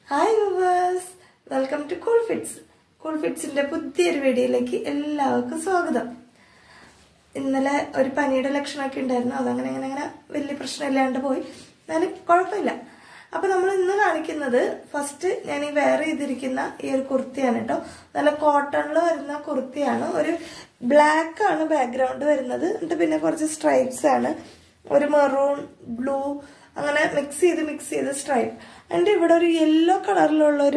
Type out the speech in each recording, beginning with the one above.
hi viewers welcome to cool fits cool ഫിറ്റ്സിന്റെ പുതിയൊരു വീഡിയോയിലേക്ക് എല്ലാവർക്കും സ്വാഗതം ഇന്നലെ ഒരു പനിയുടെ ലക്ഷണമൊക്കെ ഉണ്ടായിരുന്നു അതങ്ങനെ അങ്ങനെ അങ്ങനെ വലിയ പ്രശ്നമില്ലാണ്ട് പോയി എന്നാലും കുഴപ്പമില്ല അപ്പൊ നമ്മൾ ഇന്ന് കാണിക്കുന്നത് ഫസ്റ്റ് ഞാൻ ഈ വെയർ ചെയ്തിരിക്കുന്ന ഈ ഒരു കുർത്തിയാണ് കേട്ടോ നല്ല കോട്ടണിൽ വരുന്ന കുർത്തിയാണ് ഒരു ബ്ലാക്ക് ആണ് ബാക്ക്ഗ്രൗണ്ട് വരുന്നത് എന്നിട്ട് പിന്നെ കുറച്ച് സ്ട്രൈപ്സ് ആണ് ഒരു മെറൂൺ ബ്ലൂ അങ്ങനെ മിക്സ് ചെയ്ത് മിക്സ് ചെയ്ത് സ്ട്രൈപ്പ് എൻ്റെ ഇവിടെ ഒരു യെല്ലോ കളറിലുള്ള ഒരു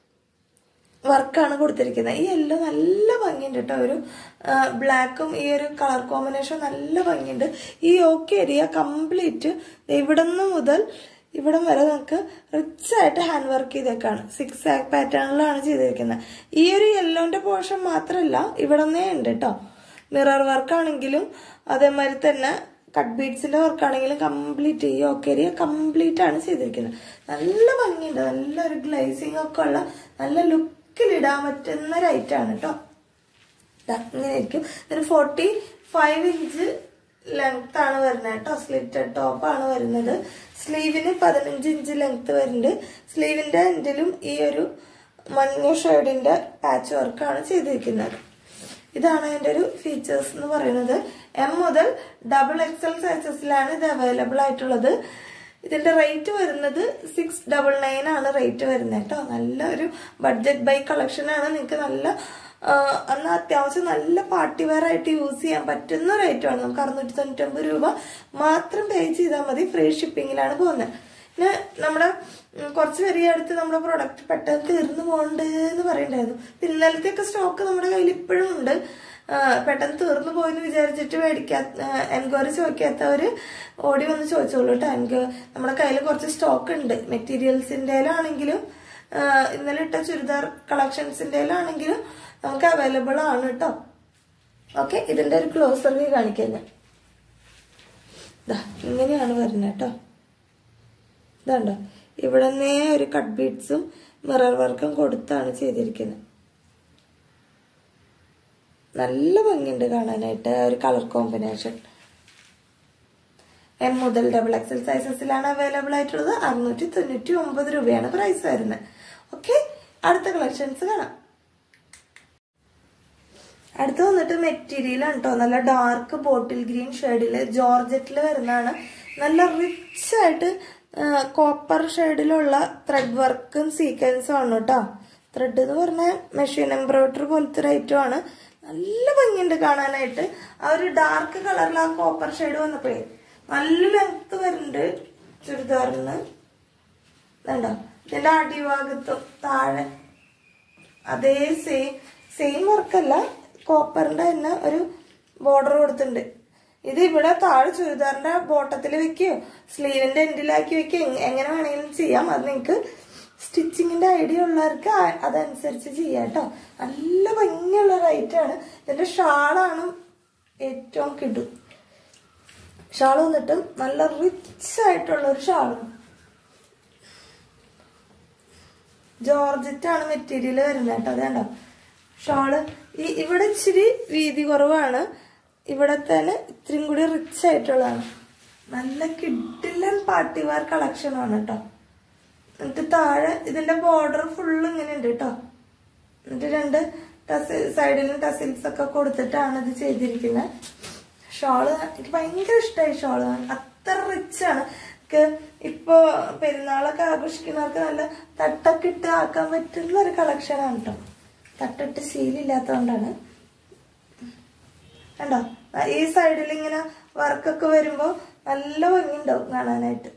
വർക്കാണ് കൊടുത്തിരിക്കുന്നത് ഈ യെല്ലോ നല്ല ഭംഗിയുണ്ട് കേട്ടോ ഒരു ബ്ലാക്കും ഈ ഒരു കളർ കോമ്പിനേഷൻ നല്ല ഭംഗിയുണ്ട് ഈ ഓക്കെ ഏരിയ കംപ്ലീറ്റ് ഇവിടെ നിന്ന് മുതൽ ഇവിടം വരെ നമുക്ക് റിച്ച് ആയിട്ട് ഹാൻഡ് വർക്ക് ചെയ്തേക്കാണ് സിക്സ് ആക്ക് പാറ്റേണിലാണ് ചെയ്തിരിക്കുന്നത് ഈ ഒരു യെല്ലോന്റെ പോർഷൻ മാത്രമല്ല ഇവിടെ നിന്നേ ഉണ്ട് കേട്ടോ മിറർ വർക്ക് ആണെങ്കിലും അതേമാതിരി തന്നെ കട്ട് ബീഡ്സിന്റെ വർക്ക് ആണെങ്കിലും കംപ്ലീറ്റ് ഈ ഓക്കേരിയ കംപ്ലീറ്റ് ആണ് ചെയ്തിരിക്കുന്നത് നല്ല ഭംഗിയുണ്ട് നല്ലൊരു ഗ്ലേസിംഗ് ഒക്കെ ഉള്ള നല്ല ലുക്കിൽ ഇടാൻ പറ്റുന്ന ഒരു ഐറ്റാണ് കേട്ടോ ഇങ്ങനെ ആയിരിക്കും ഇതിന് ഫോർട്ടി ഫൈവ് ഇഞ്ച് ലെങ്ത് ആണ് വരുന്നത് കേട്ടോ സ്ലിറ്റഡ് ടോപ്പ് ആണ് വരുന്നത് സ്ലീവിന് പതിനഞ്ച് ഇഞ്ച് ലെങ്ത് വരുന്നുണ്ട് സ്ലീവിന്റെ എൻഡിലും ഈ ഒരു മഞ്ഞ ഷെയ്ഡിന്റെ പാച്ച് വർക്കാണ് ചെയ്തിരിക്കുന്നത് ഇതാണ് അതിന്റെ ഒരു ഫീച്ചേഴ്സ് എന്ന് പറയുന്നത് എം മുതൽ ഡബിൾ എക്സൽ സൈസസിലാണ് ഇത് അവൈലബിൾ ആയിട്ടുള്ളത് ഇതിന്റെ റേറ്റ് വരുന്നത് സിക്സ് ഡബിൾ നയൻ ആണ് റേറ്റ് വരുന്നത് കേട്ടോ നല്ല ഒരു ബഡ്ജറ്റ് ബൈ കളക്ഷൻ ആണ് നിങ്ങൾക്ക് നല്ല എന്നാൽ അത്യാവശ്യം നല്ല പാർട്ടി വെയർ ആയിട്ട് യൂസ് ചെയ്യാൻ പറ്റുന്ന ഒരു ഐറ്റമാണ് നമുക്ക് അറുന്നൂറ്റി തൊണ്ണൂറ്റൊമ്പത് രൂപ മാത്രം പേ ചെയ്താൽ മതി ഫ്രീ ഷിപ്പിങ്ങിലാണ് പോകുന്നത് പിന്നെ നമ്മുടെ കുറച്ച് പേര് ഈ അടുത്ത് നമ്മുടെ പ്രൊഡക്റ്റ് പെട്ടെന്ന് തീർന്നു പോകണ്ട് എന്ന് പറയണ്ടായിരുന്നു ഇന്നലത്തെ ഒക്കെ സ്റ്റോക്ക് നമ്മുടെ കയ്യിൽ ഇപ്പോഴും ഉണ്ട് പെട്ടെന്ന് തീർന്നു പോയെന്ന് വിചാരിച്ചിട്ട് മേടിക്കാത്ത എൻക്വയറി ചോദിക്കാത്തവര് ഓടി വന്ന് ചോദിച്ചോളൂ കേട്ടോ എനിക്ക് നമ്മുടെ കയ്യിൽ കുറച്ച് സ്റ്റോക്ക് ഉണ്ട് മെറ്റീരിയൽസിന്റെ ആണെങ്കിലും ഇന്നലെ ഇട്ട ചുരിദാർ കളക്ഷൻസിന്റെ ആണെങ്കിലും നമുക്ക് അവൈലബിൾ ആണ് കേട്ടോ ഓക്കെ ഇതിന്റെ ഒരു ക്ലോസർ വ്യൂ കാണിക്കാൻ ഞാൻ ഇങ്ങനെയാണ് വരുന്നത് കേട്ടോ ഇതുണ്ടോ ഇവിടെ നിന്നേ ഒരു കട്ട് ബീഡ്സും മിറർ വർക്കും കൊടുത്താണ് ചെയ്തിരിക്കുന്നത് നല്ല ഭംഗിയുണ്ട് കാണാനായിട്ട് ഒരു കളർ കോമ്പിനേഷൻ എം മുതൽ ഡബിൾ എക്സൽ സൈസസിലാണ് അവൈലബിൾ ആയിട്ടുള്ളത് അറുന്നൂറ്റി തൊണ്ണൂറ്റി ഒമ്പത് രൂപയാണ് പ്രൈസ് വരുന്നത് ഓക്കെ അടുത്ത കളക്ഷൻസ് കാണാം അടുത്ത് വന്നിട്ട് മെറ്റീരിയൽ ആണ് കേട്ടോ നല്ല ഡാർക്ക് ബോട്ടിൽ ഗ്രീൻ ഷെയ്ഡില് ജോർജറ്റിൽ വരുന്നതാണ് നല്ല റിച്ച് ആയിട്ട് കോപ്പർ ഷെയ്ഡിലുള്ള ത്രെഡ് വർക്കും സീക്വൻസും ആണ് കേട്ടോ ത്രെഡ് എന്ന് പറഞ്ഞാൽ മെഷീൻ എംബ്രോയിഡറി പോലത്തെ ഒരു ഐറ്റം ആണ് നല്ല ഭംഗിയുണ്ട് കാണാനായിട്ട് ആ ഒരു ഡാർക്ക് കളറിൽ ആ കോപ്പർ ഷെയ്ഡ് വന്നപ്പോഴേ നല്ല ലെങ്ത് വരുന്നുണ്ട് ചുരിദാറിന് വേണ്ടോ ഇതിന്റെ അടിഭാഗത്തും താഴെ അതേ സെയിം സെയിം വർക്കല്ല കോപ്പറിന്റെ തന്നെ ഒരു ബോർഡർ കൊടുത്തിട്ടുണ്ട് ഇത് ഇവിടെ താഴെ ചുരിദാറിന്റെ ബോട്ടത്തിൽ വെക്കുകയോ സ്ലീവിന്റെ എൻഡിലാക്കി വെക്കുകയോ എങ്ങനെ വേണമെങ്കിലും ചെയ്യാം അത് നിങ്ങൾക്ക് സ്റ്റിച്ചിങ്ങിന്റെ ഐഡിയ ഉള്ളവർക്ക് അതനുസരിച്ച് ചെയ്യാം കേട്ടോ നല്ല ഭംഗിയുള്ള റൈറ്റാണ് ഇതിന്റെ ഷാളാണ് ഏറ്റവും കിടു ഷാൾ വന്നിട്ട് നല്ല റിച്ച് ആയിട്ടുള്ള ഒരു ഷാളാണ് ജോർജറ്റ് ആണ് മെറ്റീരിയൽ വരുന്നത് കേട്ടോ അതേണ്ടോ ഷാള് ഈ ഇവിടെ ഇച്ചിരി വീതി കുറവാണ് ഇവിടെ തന്നെ ഇത്രയും കൂടി റിച്ച് ആയിട്ടുള്ളതാണ് നല്ല കിഡിലൻ പാർട്ടി വെയർ കളക്ഷൻ ആണ് കേട്ടോ എന്നിട്ട് താഴെ ഇതിന്റെ ബോർഡർ ഫുള്ള് ഇങ്ങനെ ഉണ്ട് കേട്ടോ എന്നിട്ട് രണ്ട് ടസിൽ സൈഡിലും ടസിൽസ് ഒക്കെ കൊടുത്തിട്ടാണ് ഇത് ചെയ്തിരിക്കുന്നത് ഷോള് എനിക്ക് ഭയങ്കര ഇഷ്ടമായി ഷോള് അത്ര റിച്ച് ആണ് ഇപ്പോ പെരുന്നാളൊക്കെ ആഘോഷിക്കുന്നവർക്ക് നല്ല തട്ടൊക്കെ ഇട്ട് ആക്കാൻ പറ്റുന്ന ഒരു കളക്ഷൻ ആണ് കേട്ടോ തട്ടിട്ട് ശീലില്ലാത്തതുകൊണ്ടാണ് കണ്ടോ ഈ സൈഡിൽ ഇങ്ങനെ വർക്കൊക്കെ വരുമ്പോ നല്ല ഭംഗിയുണ്ടാവും കാണാനായിട്ട്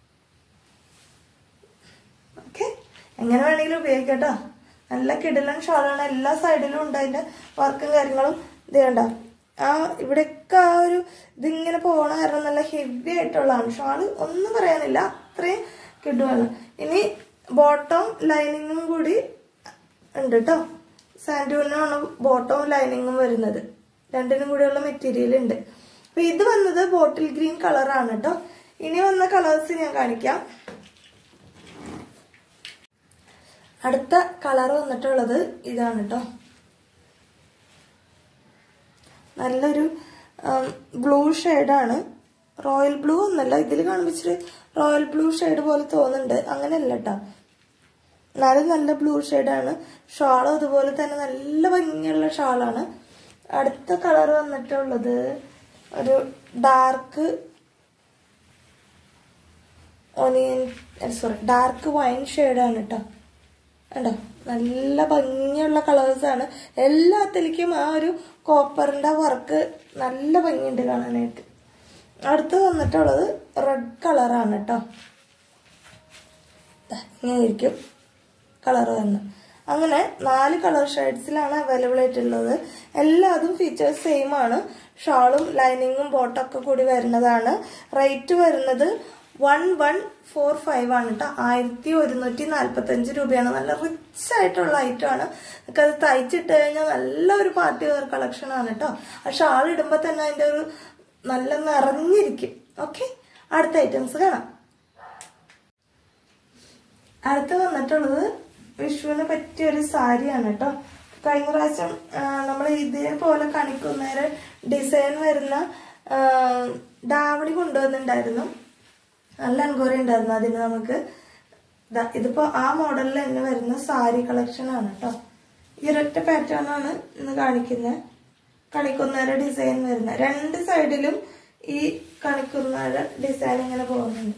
ഓക്കെ എങ്ങനെ വേണമെങ്കിലും ഉപയോഗിക്കട്ടോ നല്ല കിടിലൻ ഷോളാണ് എല്ലാ സൈഡിലും ഉണ്ട് അതിന്റെ വർക്കും കാര്യങ്ങളും ഇത് കണ്ടോ ആ ഇവിടെയൊക്കെ ആ ഒരു ഇതിങ്ങനെ പോണ കാരണം നല്ല ഹെവി ആയിട്ടുള്ളതാണ് ഷാള് ഒന്നും പറയാനില്ല അത്രയും കിടുവാണ് ഇനി ബോട്ടം ലൈനിങ്ങും കൂടി ഉണ്ട് കേട്ടോ സാൻഡൂണിനാണ് ബോട്ടവും ലൈനിങ്ങും വരുന്നത് രണ്ടിനും കൂടെയുള്ള മെറ്റീരിയൽ ഉണ്ട് അപ്പൊ ഇത് വന്നത് ബോട്ടിൽ ഗ്രീൻ കളറാണ് കേട്ടോ ഇനി വന്ന കളേഴ്സ് ഞാൻ കാണിക്കാം അടുത്ത കളർ വന്നിട്ടുള്ളത് ഇതാണ് കേട്ടോ നല്ലൊരു ബ്ലൂ ഷെയ്ഡാണ് റോയൽ ബ്ലൂ ഒന്നല്ല ഇതിൽ കാണുമ്പോൾ ഇച്ചിരി റോയൽ ബ്ലൂ ഷെയ്ഡ് പോലെ തോന്നുന്നുണ്ട് അങ്ങനെയല്ല കേട്ടോ എന്നാലും നല്ല ബ്ലൂ ഷെയ്ഡാണ് ഷാളും അതുപോലെ തന്നെ നല്ല ഭംഗിയുള്ള ഷാളാണ് അടുത്ത കളർ വന്നിട്ടുള്ളത് ഒരു dark onion sorry dark wine ഷെയ്ഡാണ് കേട്ടോ കണ്ടോ നല്ല ഭംഗിയുള്ള കളേഴ്സാണ് എല്ലാത്തിലേക്കും ആ ഒരു കോപ്പറിന്റെ വർക്ക് നല്ല ഭംഗിയുണ്ട് കാണാനായിട്ട് അടുത്ത് വന്നിട്ടുള്ളത് റെഡ് കളറാണ് കേട്ടോ ഇങ്ങനെ ഇരിക്കും കളർ വന്ന് അങ്ങനെ നാല് കളർ ഷെയ്ഡ്സിലാണ് അവൈലബിൾ ആയിട്ടുള്ളത് എല്ലാതും ഫീച്ചേഴ്സ് സെയിം ആണ് ഷാളും ലൈനിങ്ങും ബോട്ടൊക്കെ കൂടി വരുന്നതാണ് റേറ്റ് വരുന്നത് വൺ വൺ ഫോർ ഫൈവ് ആണ് കേട്ടോ ആയിരത്തി ഒരുന്നൂറ്റി നാൽപ്പത്തി അഞ്ച് രൂപയാണ് നല്ല റിച്ച് ആയിട്ടുള്ള ഐറ്റം ആണ് നിങ്ങൾക്ക് അത് തയ്ച്ചിട്ട് കഴിഞ്ഞാൽ നല്ലൊരു പാർട്ടി വെയർ കളക്ഷൻ ആണ് കേട്ടോ ആ ഷാൾ ഇടുമ്പോൾ തന്നെ അതിന്റെ ഒരു നല്ല നിറഞ്ഞിരിക്കും ഓക്കെ അടുത്ത ഐറ്റംസ് കാണാം അടുത്ത് വന്നിട്ടുള്ളത് വിഷുവിന് പറ്റിയ ഒരു സാരിയാണ് കേട്ടോ കഴിഞ്ഞ പ്രാവശ്യം നമ്മൾ ഇതേപോലെ കണിക്കുന്നേരം ഡിസൈൻ വരുന്ന ആ, ഡാവണി കൊണ്ടുവന്നിട്ടുണ്ടായിരുന്നു നല്ല എൻക്വയറി ഉണ്ടായിരുന്നു അതിന് നമുക്ക് ദാ ഇതിപ്പോ ആ മോഡലിൽ തന്നെ വരുന്ന സാരി കളക്ഷൻ ആണ് കേട്ടോ ഈ ഒരൊറ്റ പാറ്റേൺ ആണ് ഇന്ന് കാണിക്കുന്നത് കണിക്കുന്നേര ഡിസൈൻ വരുന്ന രണ്ട് സൈഡിലും ഈ കണിക്കുന്നേര ഡിസൈൻ ഇങ്ങനെ പോകുന്നുണ്ട്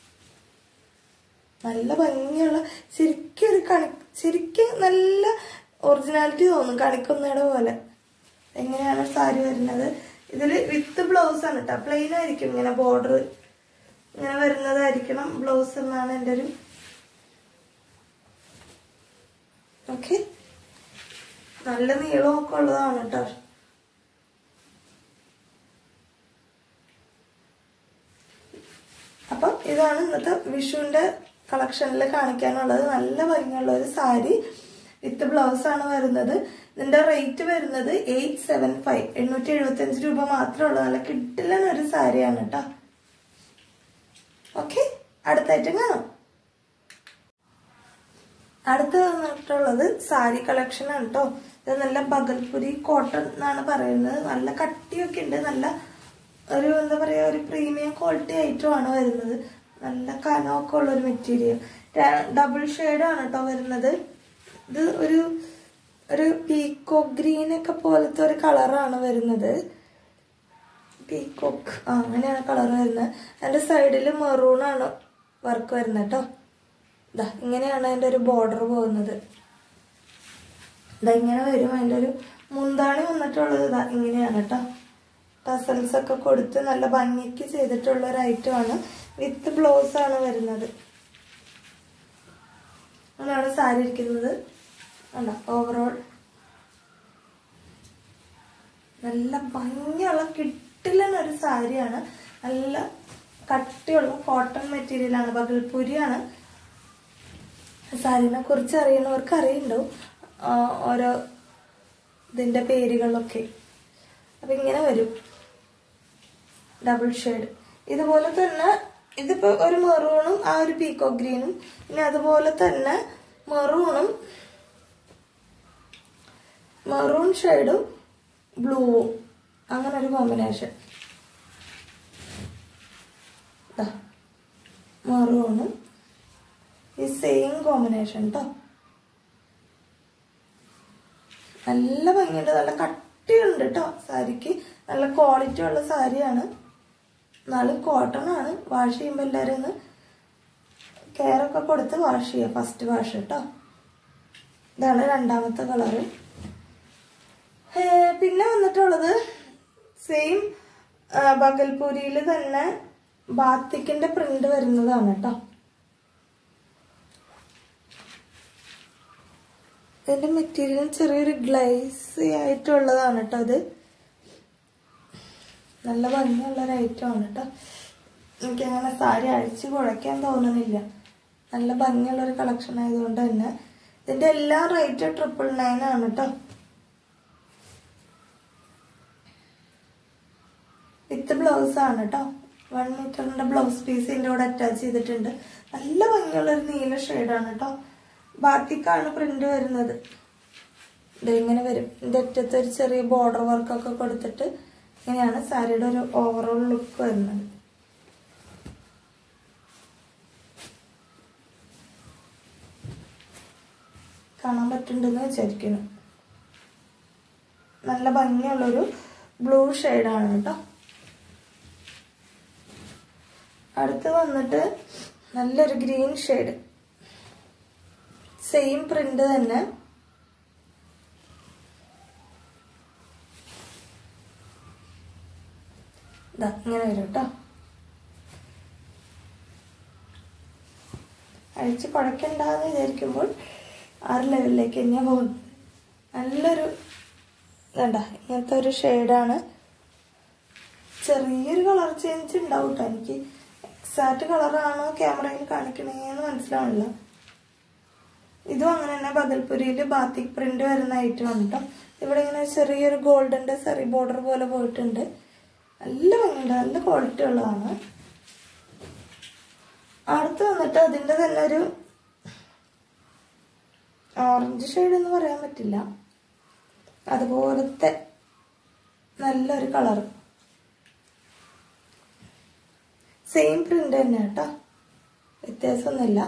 നല്ല ഭംഗിയുള്ള ശരിക്കും ഒരു കണി ശരിക്കും നല്ല ഒറിജിനാലിറ്റി തോന്നും കണിക്കുന്നയുടെ പോലെ എങ്ങനെയാണ് സാരി വരുന്നത് ഇതിൽ വിത്ത് ബ്ലൗസ് ആണ് കേട്ടോ പ്ലെയിൻ ആയിരിക്കും ഇങ്ങനെ ബോർഡർ ഇങ്ങനെ വരുന്നതായിരിക്കണം ബ്ലൗസ് എന്നാണ് എൻ്റെ ഒരു ഓക്കെ നല്ല നീളമൊക്കെ ഉള്ളതാണ് കേട്ടോ അപ്പം ഇതാണ് ഇന്നത്തെ വിഷുവിന്റെ കളക്ഷനിൽ കാണിക്കാനുള്ളത് നല്ല ഭംഗിയുള്ള ഒരു സാരി വിത്ത് ബ്ലൗസ് ആണ് വരുന്നത് ഇതിന്റെ റേറ്റ് വരുന്നത് എയ്റ്റ് സെവൻ ഫൈവ് എണ്ണൂറ്റി എഴുപത്തി അഞ്ച് രൂപ മാത്രമേ ഉള്ളൂ നല്ല കിട്ടില്ലൻ ഒരു സാരിയാണ് കേട്ടോ ഓക്കെ അടുത്തായിട്ട് കാണാം അടുത്ത് വന്നിട്ടുള്ളത് സാരി കളക്ഷൻ ആണ് കേട്ടോ ഇത് നല്ല ബഗൽപുരി കോട്ടൺ എന്നാണ് പറയുന്നത് നല്ല കട്ടിയൊക്കെ ഉണ്ട് നല്ല ഒരു എന്താ പറയാ ഒരു പ്രീമിയം ക്വാളിറ്റി ഐറ്റം ആണ് വരുന്നത് നല്ല കനമൊക്കെ ഉള്ള ഒരു മെറ്റീരിയൽ ഡബിൾ ആണ് കേട്ടോ വരുന്നത് ഇത് ഒരു ഒരു പീക്കോ ഗ്രീൻ ഒക്കെ പോലത്തെ ഒരു കളറാണ് വരുന്നത് പീക്കോക്ക് ആ അങ്ങനെയാണ് കളർ വരുന്നത് അതിന്റെ സൈഡിൽ മെറൂൺ ആണ് വർക്ക് വരുന്നത് കേട്ടോ ഇതാ ഇങ്ങനെയാണ് അതിന്റെ ഒരു ബോർഡർ പോകുന്നത് ഇതാ ഇങ്ങനെ വരും അതിന്റെ ഒരു മുന്താണി വന്നിട്ടുള്ളത് ഇതാ ഇങ്ങനെയാണ് കേട്ടോ ടസൽസ് ഒക്കെ കൊടുത്ത് നല്ല ഭംഗിക്ക് ചെയ്തിട്ടുള്ള ഒരു ഐറ്റം ആണ് വിത്ത് ബ്ലൗസ് ആണ് വരുന്നത് അങ്ങനെയാണ് സാരി ഇരിക്കുന്നത് അല്ല ഓവറോൾ നല്ല ഭംഗിയുള്ള കിട്ടില്ലെന്ന ഒരു സാരിയാണ് നല്ല കട്ടിയുള്ള കോട്ടൺ മെറ്റീരിയലാണ് ബഗൽപുരിയാണ് സാരിനെ കുറിച്ച് അറിയുന്നവർക്ക് അറിയുന്നുണ്ടാവും ആ, ഓരോ ഇതിന്റെ പേരുകളൊക്കെ അപ്പൊ ഇങ്ങനെ വരും ഡബിൾ ഷെയ്ഡ് ഇതുപോലെ തന്നെ ഇതിപ്പോ ഒരു മെറൂണും ആ ഒരു പീക്കോ ഗ്രീനും പിന്നെ അതുപോലെ തന്നെ മെറൂണും മെറൂൺ ഷെയ്ഡും ബ്ലൂവും അങ്ങനെ ഒരു കോമ്പിനേഷൻ മെറൂണും ഈ സെയിം കോമ്പിനേഷൻ കേട്ടോ നല്ല ഭംഗിയുണ്ട് നല്ല കട്ടിയുണ്ട് കേട്ടോ സാരിക്ക് നല്ല ക്വാളിറ്റി ഉള്ള സാരിയാണ് എന്നാലും കോട്ടൺ ആണ് വാഷ് ചെയ്യുമ്പോൾ എല്ലാവരും ഒന്ന് കെയർ ഒക്കെ കൊടുത്ത് വാഷ് ചെയ്യുക ഫസ്റ്റ് വാഷ് കേട്ടോ ഇതാണ് രണ്ടാമത്തെ കളറ് പിന്നെ വന്നിട്ടുള്ളത് സെയിം ബഗൽപൂരിയിൽ തന്നെ ബാത്തിക്കിന്റെ പ്രിന്റ് വരുന്നതാണ് കേട്ടോ ഇതിന്റെ മെറ്റീരിയൽ ചെറിയൊരു ഗ്ലേസി ആയിട്ടുള്ളതാണ് കേട്ടോ അത് നല്ല ഭംഗിയുള്ള ഒരു ഐറ്റം ആണ് കേട്ടോ എനിക്ക് അങ്ങനെ സാരി അഴിച്ച് കുഴയ്ക്കാൻ തോന്നുന്നില്ല നല്ല ഭംഗിയുള്ള ഒരു കളക്ഷൻ ആയതുകൊണ്ട് തന്നെ ഇതിന്റെ എല്ലാ റേറ്റ് ട്രിപ്പിൾ നയൻ ആണ് കേട്ടോ വിത്ത് ബ്ലൗസ് ആണ് കേട്ടോ വൺ മീറ്ററിന്റെ ബ്ലൗസ് പീസ് ഇതിന്റെ കൂടെ അറ്റാച്ച് ചെയ്തിട്ടുണ്ട് നല്ല ഭംഗിയുള്ള ഒരു നീല ഷെയ്ഡാണ് കേട്ടോ ബാത്തിക്കാണ് പ്രിന്റ് വരുന്നത് ഇത് ഇങ്ങനെ വരും ഇതിന്റെ അറ്റത്ത് ഒരു ചെറിയ ബോർഡർ വർക്കൊക്കെ കൊടുത്തിട്ട് ഇങ്ങനെയാണ് സാരിയുടെ ഒരു ഓവറോൾ ലുക്ക് വരുന്നത് കാണാൻ പറ്റുന്നുണ്ടെന്ന് വിചാരിക്കുന്നു നല്ല ഭംഗിയുള്ളൊരു ബ്ലൂ ഷെയ്ഡാണ് കേട്ടോ അടുത്ത് വന്നിട്ട് നല്ലൊരു ഗ്രീൻ ഷെയ്ഡ് സെയിം പ്രിന്റ് തന്നെ ഇതാ ഇങ്ങനെ വരും കേട്ടോ അഴിച്ച് കുഴക്കണ്ടെന്ന് വിചാരിക്കുമ്പോൾ ആറ് ലെവലിലേക്ക് തന്നെയാണ് പോകുന്നത് നല്ലൊരു വേണ്ട ഇങ്ങനത്തെ ഒരു ഷെയ്ഡാണ് ചെറിയൊരു കളർ ചേഞ്ച് ഉണ്ടാവും കേട്ടോ എനിക്ക് എക്സാക്ട് കളറാണോ ക്യാമറയിൽ കാണിക്കണേന്ന് മനസ്സിലാവില്ല ഇതും അങ്ങനെ തന്നെ ബദൽപുരിയിൽ ബാത്തിക് പ്രിന്റ് വരുന്ന ഐറ്റമാണ് കേട്ടോ ഇവിടെ ഇങ്ങനെ ചെറിയൊരു ഗോൾഡന്റെ സെറി ബോർഡർ പോലെ പോയിട്ടുണ്ട് നല്ല ഭംഗിയുണ്ട് നല്ല ക്വാളിറ്റി ഉള്ളതാണ് അടുത്ത് വന്നിട്ട് അതിന്റെ തന്നെ ഒരു ഓറഞ്ച് ഷെയ്ഡ് എന്ന് പറയാൻ പറ്റില്ല അതുപോലത്തെ നല്ലൊരു കളർ സെയിം പ്രിന്റ് തന്നെ കേട്ടോ വ്യത്യാസമൊന്നുമില്ല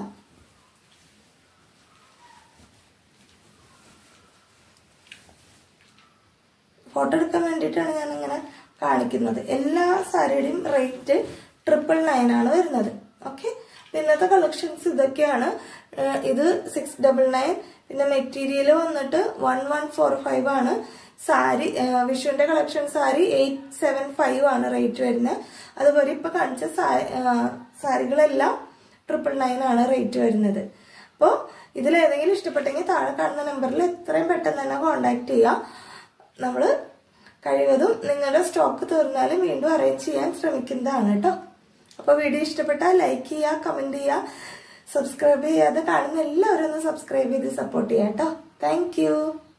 ഫോട്ടോ എടുക്കാൻ വേണ്ടിയിട്ടാണ് ഞാൻ ഇങ്ങനെ കാണിക്കുന്നത് എല്ലാ സാരിയുടെയും റേറ്റ് ട്രിപ്പിൾ നയൻ ആണ് വരുന്നത് ഓക്കെ ഇന്നത്തെ കളക്ഷൻസ് ഇതൊക്കെയാണ് ഏഹ് ഇത് സിക്സ് ഡബിൾ നയൻ പിന്നെ മെറ്റീരിയൽ വന്നിട്ട് വൺ വൺ ഫോർ ഫൈവ് ആണ് സാരി ഏഹ് വിഷുവിന്റെ collection sari eight seven five ആണ് റേറ്റ് വരുന്നത് അതുപോലെ ഇപ്പൊ കാണിച്ച സാ- ഏഹ് സാരികളെല്ലാം ട്രിപ്പിൾ നയൻ ആണ് റേറ്റ് വരുന്നത് അപ്പോൾ ഇതിലേതെങ്കിലും ഇഷ്ടപ്പെട്ടെങ്കിൽ താഴെ കാണുന്ന നമ്പറിൽ എത്രയും പെട്ടെന്ന് തന്നെ കോണ്ടാക്ട് ചെയ്യുക നമ്മൾ കഴിവതും നിങ്ങളുടെ സ്റ്റോക്ക് തീർന്നാലും വീണ്ടും അറേഞ്ച് ചെയ്യാൻ ശ്രമിക്കുന്നതാണ് കേട്ടോ അപ്പോൾ വീഡിയോ ഇഷ്ടപ്പെട്ടാൽ ലൈക്ക് ചെയ്യുക കമന്റ് ചെയ്യുക സബ്സ്ക്രൈബ് ചെയ്യാതെ കാണുന്ന എല്ലാവരും ഒന്ന് സബ്സ്ക്രൈബ് ചെയ്ത് സപ്പോർട്ട് ചെയ്യാം കേട്ടോ താങ്ക്